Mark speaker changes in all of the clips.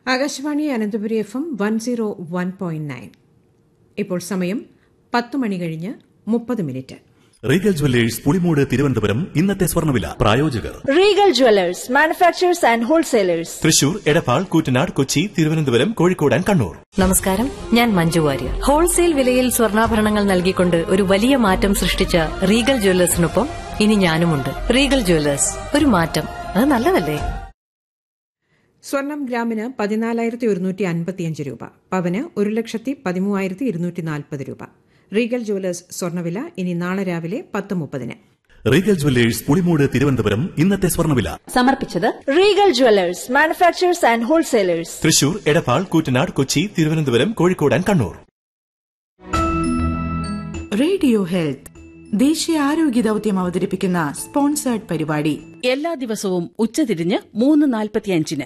Speaker 1: Akashvani Ananthapuri F M one zero one point nine ഇപ്പോൾ സമയം പത്ത് മണി കഴിഞ്ഞ് മുപ്പത് minute
Speaker 2: Regal Jewellers Pulimoodu Thiruvananthapuram ഇന്നത്തെ സ്വർണ്ണവില പ്രായോജകർ
Speaker 3: Regal Jewellers manufacturers and wholesalers
Speaker 2: Thrissur Edappal Koottanad Kochi Thiruvananthapuram Kozhikode and Kannur
Speaker 4: നമസ്കാരം ഞാൻ മഞ്ജു വാര്യർ ഹോൾസെയിൽ വിലയിൽ സ്വർണ്ണാഭരണങ്ങൾ നൽകിക്കൊണ്ട് ഒരു വലിയ മാറ്റം സൃഷ്ടിച്ച റീഗൽ ജ്വല്ലേഴ്സിനൊപ്പം ഇനി ഞാനുമുണ്ട് റീഗൽ ജ്വല്ലേഴ്സ് ഒരു മാറ്റം അത് നല്ലതല്ലേ
Speaker 1: സ്വർണം ഗ്രാമിന് പതിനാലായിരത്തി ഒരുന്നൂറ്റി അൻപത്തിയഞ്ച് രൂപ പവന് ഒരു ലക്ഷത്തി പതിമൂവായിരത്തി ഇരുന്നൂറ്റി നാൽപ്പത് രൂപ റീഗൽ ജുവലേഴ്സ് സ്വർണ്ണവില ഇനി നാളെ രാവിലെ പത്ത് മുപ്പതിന്
Speaker 2: റീഗൽ ജുവല്ലേഴ്സ് പുളിമൂട് തിരുവനന്തപുരം ഇന്നത്തെ സ്വർണ്ണവില
Speaker 5: സമർപ്പിച്ചത്
Speaker 3: Regal Jewellers manufacturers and wholesalers
Speaker 2: Thrissur Edappal Koottanad Kochi Thiruvananthapuram Kozhikode and Kannur
Speaker 6: radio health ദേശീയ ആരോഗ്യ ദൌത്യം അവതരിപ്പിക്കുന്ന സ്പോൺസേർഡ് പരിപാടി
Speaker 5: എല്ലാ ദിവസവും ഉച്ചതിരിഞ്ഞ് മൂന്ന് നാൽപ്പത്തിയഞ്ചിന്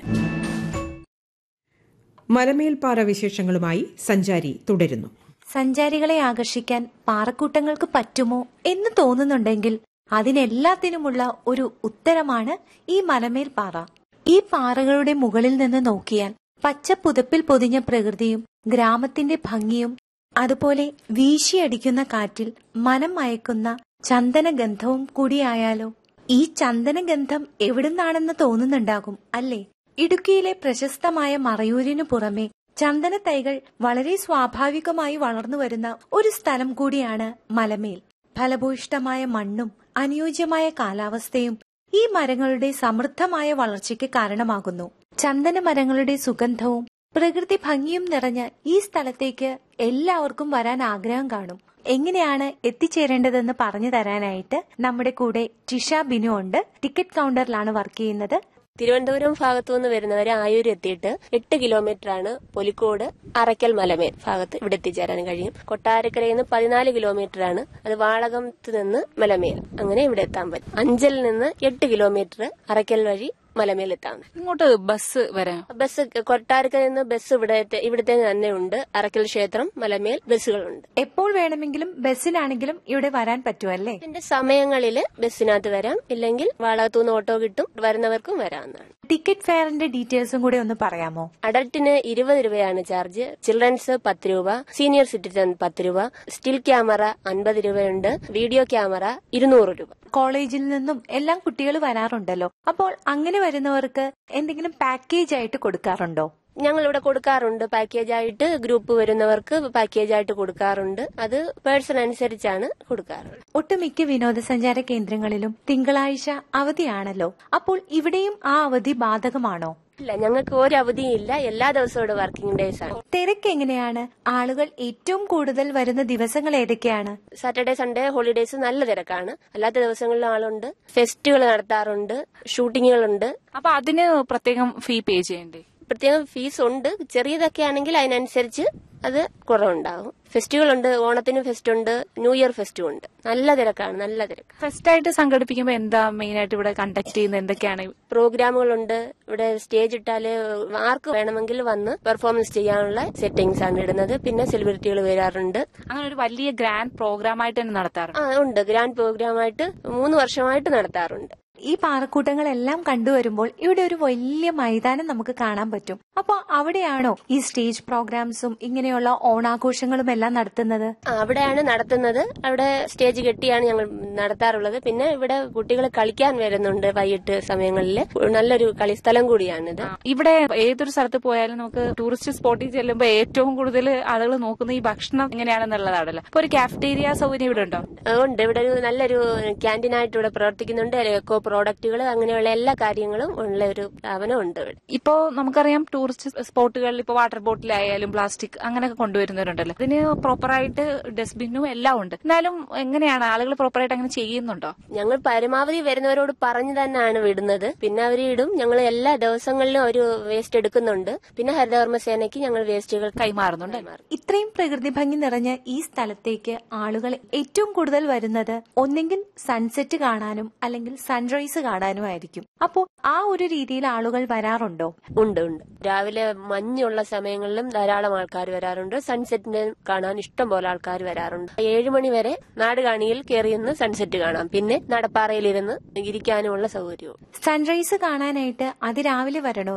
Speaker 1: മലമേൽപ്പാറ വിശേഷങ്ങളുമായി സഞ്ചാരി തുടരുന്നു
Speaker 7: സഞ്ചാരികളെ ആകർഷിക്കാൻ പാറക്കൂട്ടങ്ങൾക്ക് പറ്റുമോ എന്ന് തോന്നുന്നുണ്ടെങ്കിൽ അതിനെല്ലാത്തിനുമുള്ള ഒരു ഉത്തരമാണ് ഈ മലമേൽ പാറ ഈ പാറകളുടെ മുകളിൽ നിന്ന് നോക്കിയാൽ പച്ച പുതപ്പിൽ പൊതിഞ്ഞ പ്രകൃതിയും ഗ്രാമത്തിന്റെ ഭംഗിയും അതുപോലെ വീശിയടിക്കുന്ന കാറ്റിൽ മനം മയക്കുന്ന ചന്ദനഗന്ധവും കൂടിയായാലോ ഈ ചന്ദനഗന്ധം എവിടുന്നാണെന്ന് തോന്നുന്നുണ്ടാകും അല്ലേ ഇടുക്കിയിലെ പ്രശസ്തമായ മറയൂരിനു പുറമെ ചന്ദന തൈകൾ വളരെ സ്വാഭാവികമായി വളർന്നു വരുന്ന ഒരു സ്ഥലം കൂടിയാണ് മലമേൽ ഫലഭൂയിഷ്ടമായ മണ്ണും അനുയോജ്യമായ കാലാവസ്ഥയും ഈ മരങ്ങളുടെ സമൃദ്ധമായ വളർച്ചയ്ക്ക് കാരണമാകുന്നു ചന്ദന മരങ്ങളുടെ സുഗന്ധവും പ്രകൃതി ഭംഗിയും നിറഞ്ഞ ഈ സ്ഥലത്തേക്ക് എല്ലാവർക്കും വരാൻ ആഗ്രഹം കാണും എങ്ങനെയാണ് എത്തിച്ചേരേണ്ടതെന്ന് പറഞ്ഞു തരാനായിട്ട് നമ്മുടെ കൂടെ ടിഷ ബിനു ഉണ്ട് ടിക്കറ്റ് കൗണ്ടറിലാണ് വർക്ക് ചെയ്യുന്നത്
Speaker 8: തിരുവനന്തപുരം ഭാഗത്തു നിന്ന് വരുന്നവരെ ആയൂർ എത്തിയിട്ട് എട്ട് കിലോമീറ്റർ ആണ് പൊലിക്കോട് അറയ്ക്കൽ മലമേൽ ഭാഗത്ത് ഇവിടെ എത്തിച്ചേരാൻ കഴിയും കൊട്ടാരക്കരയിൽ നിന്ന് പതിനാല് കിലോമീറ്റർ ആണ് അത് വാളകത്ത് നിന്ന് മലമേൽ അങ്ങനെ ഇവിടെ എത്താൻ പറ്റും അഞ്ചലിൽ നിന്ന് എട്ട് കിലോമീറ്റർ അറയ്ക്കൽ വഴി മലമേൽ എത്താം
Speaker 5: ഇങ്ങോട്ട് ബസ് വരാം
Speaker 8: ബസ് കൊട്ടാരക്കരയിൽ നിന്ന് ബസ് ഇവിടെ ഇവിടുത്തെ തന്നെ ഉണ്ട് അറയ്ക്കൽ ക്ഷേത്രം മലമേൽ ബസ്സുകളുണ്ട്
Speaker 7: എപ്പോൾ വേണമെങ്കിലും ബസ്സിനാണെങ്കിലും ഇവിടെ വരാൻ പറ്റുമല്ലേ
Speaker 8: ഇതിന്റെ സമയങ്ങളിൽ ബസ്സിനകത്ത് വരാം ഇല്ലെങ്കിൽ വാളകത്തുനിന്ന് ഓട്ടോ കിട്ടും വരുന്നവർക്കും വരാവുന്നതാണ്
Speaker 7: ടിക്കറ്റ് ഫെയറിന്റെ ഡീറ്റെയിൽസും കൂടെ ഒന്ന് പറയാമോ
Speaker 8: അഡൽട്ടിന് ഇരുപത് രൂപയാണ് ചാർജ് ചിൽഡ്രൻസ് പത്ത് രൂപ സീനിയർ സിറ്റിസൺ പത്ത് രൂപ സ്റ്റിൽ ക്യാമറ അൻപത് രൂപയുണ്ട് വീഡിയോ ക്യാമറ ഇരുന്നൂറ് രൂപ
Speaker 7: കോളേജിൽ നിന്നും എല്ലാം കുട്ടികൾ വരാറുണ്ടല്ലോ അപ്പോൾ അങ്ങനെ വരുന്നവർക്ക് എന്തെങ്കിലും പാക്കേജ് ആയിട്ട് കൊടുക്കാറുണ്ടോ
Speaker 8: ഞങ്ങൾ ഇവിടെ കൊടുക്കാറുണ്ട് പാക്കേജ് ആയിട്ട് ഗ്രൂപ്പ് വരുന്നവർക്ക് പാക്കേജ് ആയിട്ട് കൊടുക്കാറുണ്ട് അത് പേഴ്സൺ അനുസരിച്ചാണ് കൊടുക്കാറുള്ളത്
Speaker 7: ഒട്ടുമിക്ക വിനോദസഞ്ചാര കേന്ദ്രങ്ങളിലും തിങ്കളാഴ്ച അവധിയാണല്ലോ അപ്പോൾ ഇവിടെയും ആ അവധി ബാധകമാണോ
Speaker 8: ഇല്ല ഞങ്ങൾക്ക് ഒരു അവധിയും ഇല്ല എല്ലാ ദിവസവും ഇവിടെ വർക്കിംഗ് ഡേയ്സ് ആണ്
Speaker 7: തിരക്ക് എങ്ങനെയാണ് ആളുകൾ ഏറ്റവും കൂടുതൽ വരുന്ന ദിവസങ്ങൾ ഏതൊക്കെയാണ്
Speaker 8: സാറ്റർഡേ സൺഡേ ഹോളിഡേയ്സ് നല്ല തിരക്കാണ് അല്ലാത്ത ദിവസങ്ങളിലും ആളുണ്ട് ഫെസ്റ്റുകൾ നടത്താറുണ്ട് ഷൂട്ടിങ്ങുകളുണ്ട്
Speaker 5: അപ്പൊ അതിന് പ്രത്യേകം ഫീ പേ ചെയ്യണ്ടേ
Speaker 8: പ്രത്യേകം ഫീസ് ഉണ്ട് ചെറിയതൊക്കെ ആണെങ്കിൽ അതിനനുസരിച്ച് അത് കുറവുണ്ടാകും ഫെസ്റ്റുകളുണ്ട് ഓണത്തിന് ഫെസ്റ്റ് ഉണ്ട് ന്യൂ ഇയർ ഫെസ്റ്റും ഉണ്ട് നല്ല തിരക്കാണ് നല്ല തിരക്ക്
Speaker 5: ഫസ്റ്റ് ആയിട്ട് സംഘടിപ്പിക്കുമ്പോൾ എന്താ മെയിൻ ആയിട്ട് ഇവിടെ കണ്ടക്ട് ചെയ്യുന്നത് എന്തൊക്കെയാണ്
Speaker 8: പ്രോഗ്രാമുകളുണ്ട് ഇവിടെ സ്റ്റേജ് ഇട്ടാല് ആർക്ക് വേണമെങ്കിൽ വന്ന് പെർഫോമൻസ് ചെയ്യാനുള്ള സെറ്റിംഗ്സ് ആണ് ഇടുന്നത് പിന്നെ സെലിബ്രിറ്റികൾ വരാറുണ്ട്
Speaker 5: അങ്ങനെ ഒരു വലിയ ഗ്രാൻഡ് പ്രോഗ്രാം ആയിട്ട് തന്നെ നടത്താറുണ്ട്
Speaker 8: ആ ഉണ്ട് ഗ്രാൻഡ് പ്രോഗ്രാമായിട്ട് മൂന്ന് വർഷമായിട്ട് നടത്താറുണ്ട്
Speaker 7: ഈ പാറക്കൂട്ടങ്ങളെല്ലാം കണ്ടുവരുമ്പോൾ ഇവിടെ ഒരു വലിയ മൈതാനം നമുക്ക് കാണാൻ പറ്റും അപ്പോൾ അവിടെയാണോ ഈ സ്റ്റേജ് പ്രോഗ്രാംസും ഇങ്ങനെയുള്ള ഓണാഘോഷങ്ങളും എല്ലാം നടത്തുന്നത്
Speaker 8: ആ, അവിടെയാണ് നടത്തുന്നത് അവിടെ സ്റ്റേജ് കെട്ടിയാണ് ഞങ്ങൾ നടത്താറുള്ളത് പിന്നെ ഇവിടെ കുട്ടികൾ കളിക്കാൻ വരുന്നുണ്ട് വൈകിട്ട് സമയങ്ങളിൽ നല്ലൊരു കളിസ്ഥലം കൂടിയാണിത്
Speaker 5: ഇവിടെ ഏതൊരു സ്ഥലത്ത് പോയാലും നമുക്ക് ടൂറിസ്റ്റ് സ്പോട്ടിൽ ചെല്ലുമ്പോൾ ഏറ്റവും കൂടുതൽ ആളുകൾ നോക്കുന്ന ഈ ഭക്ഷണം എങ്ങനെയാണെന്നുള്ളതാണല്ലോ അപ്പൊ ഒരു കാഫറ്റേരിയ സൗകര്യം ഇവിടെ ഉണ്ടോ
Speaker 8: ആ, ഉണ്ട് ഇവിടെ ഒരു നല്ലൊരു ക്യാൻറ്റീനായിട്ട് ഇവിടെ പ്രവർത്തിക്കുന്നുണ്ട് എക്കോ പ്രോഡക്റ്റുകൾ അങ്ങനെയുള്ള എല്ലാ കാര്യങ്ങളും ഉള്ള ഒരു സ്ഥാപനം ഉണ്ട് ഇവിടെ
Speaker 5: ഇപ്പോ നമുക്കറിയാം ടൂറിസ്റ്റ് സ്പോട്ടുകളിൽ ഇപ്പൊ വാട്ടർ ബോട്ടിലായാലും പ്ലാസ്റ്റിക് അങ്ങനെയൊക്കെ കൊണ്ടുവരുന്നവരുണ്ടല്ലോ ഇതിന് പ്രോപ്പറായിട്ട് ഡസ്റ്റ്ബിന്നും എല്ലാം ഉണ്ട് എന്നാലും എങ്ങനെയാണ് ആളുകൾ പ്രോപ്പറായിട്ട് അങ്ങനെ ചെയ്യുന്നുണ്ടോ
Speaker 8: ഞങ്ങൾ പരമാവധി വരുന്നവരോട് പറഞ്ഞു തന്നെയാണ് വിടുന്നത് പിന്നെ അവർ ഇടും ഞങ്ങൾ എല്ലാ ദിവസങ്ങളിലും ഒരു വേസ്റ്റ് എടുക്കുന്നുണ്ട് പിന്നെ ഹരിതകർമ്മസേനയ്ക്ക് ഞങ്ങൾ വേസ്റ്റുകൾ
Speaker 5: കൈമാറുന്നുണ്ട്
Speaker 7: ഇത്രയും പ്രകൃതി ഭംഗി നിറഞ്ഞ ഈ സ്ഥലത്തേക്ക് ആളുകൾ ഏറ്റവും കൂടുതൽ വരുന്നത് ഒന്നെങ്കിൽ സൺസെറ്റ് കാണാനും അല്ലെങ്കിൽ സൺറൈസ് കാണാനും ആയിരിക്കും അപ്പോൾ ആ ഒരു രീതിയിൽ ആളുകൾ വരാറുണ്ടോ
Speaker 8: ഉണ്ട് ഉണ്ട് രാവിലെ മഞ്ഞുള്ള സമയങ്ങളിലും ധാരാളം ആൾക്കാർ വരാറുണ്ട് സൺസെറ്റിനെ കാണാൻ ഇഷ്ടം പോലെ ആൾക്കാർ വരാറുണ്ട് ഏഴു മണി വരെ നാടുകാണിയിൽ കയറിയിരുന്ന് സൺസെറ്റ് കാണാം പിന്നെ നടപ്പാറയിലിരുന്ന് ഇരിക്കാനുമുള്ള സൗകര്യവും
Speaker 7: സൺറൈസ് കാണാനായിട്ട് അതിരാവിലെ വരണമല്ലോ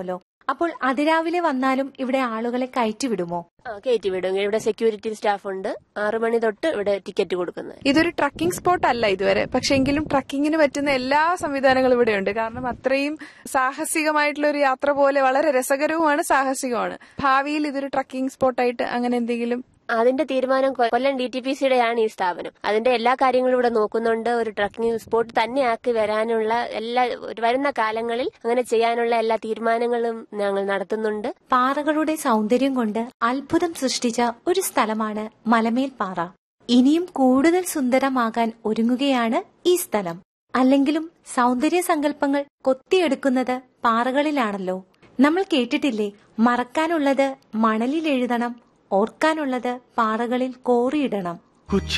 Speaker 7: അപ്പോൾ അതിരാവിലെ വന്നാലും ഇവിടെ ആളുകളെ കയറ്റിവിടുമോ
Speaker 8: ആ കയറ്റി വിടും ഇവിടെ സെക്യൂരിറ്റി സ്റ്റാഫ് ഉണ്ട് ആറു മണി തൊട്ട് ഇവിടെ ടിക്കറ്റ് കൊടുക്കുന്നത്
Speaker 9: ഇതൊരു ട്രക്കിംഗ് സ്പോട്ട് അല്ല ഇതുവരെ പക്ഷെ എങ്കിലും ട്രക്കിങ്ങിന് പറ്റുന്ന എല്ലാ സംവിധാനങ്ങളും ഇവിടെയുണ്ട് കാരണം അത്രയും സാഹസികമായിട്ടുള്ള ഒരു യാത്ര പോലെ വളരെ രസകരവുമാണ് സാഹസികമാണ് ഭാവിയിൽ ഇതൊരു ട്രക്കിംഗ് സ്പോട്ടായിട്ട് അങ്ങനെ എന്തെങ്കിലും
Speaker 8: അതിന്റെ തീരുമാനം കൊ- കൊല്ലം ഡി ടി പി സിയുടെ ആണ് ഈ സ്ഥാപനം അതിന്റെ എല്ലാ കാര്യങ്ങളും ഇവിടെ നോക്കുന്നുണ്ട് ഒരു ട്രക്കിംഗ് സ്പോട്ട് തന്നെ ആക്കി വരാനുള്ള എല്ലാ ഒരു വരുന്ന കാലങ്ങളിൽ അങ്ങനെ ചെയ്യാനുള്ള എല്ലാ തീരുമാനങ്ങളും ഞങ്ങൾ നടത്തുന്നുണ്ട്
Speaker 7: പാറകളുടെ സൗന്ദര്യം കൊണ്ട് അത്ഭുതം സൃഷ്ടിച്ച ഒരു സ്ഥലമാണ് മലമേൽ പാറ ഇനിയും കൂടുതൽ സുന്ദരമാകാൻ ഒരുങ്ങുകയാണ് ഈ സ്ഥലം അല്ലെങ്കിലും സൗന്ദര്യ സങ്കല്പങ്ങൾ കൊത്തിയെടുക്കുന്നത് പാറകളിലാണല്ലോ നമ്മൾ കേട്ടിട്ടില്ലേ മറക്കാനുള്ളത് മണലിൽ എഴുതണം ഓർക്കാനുള്ളത് പാറകളിൽ കോറിയിടണം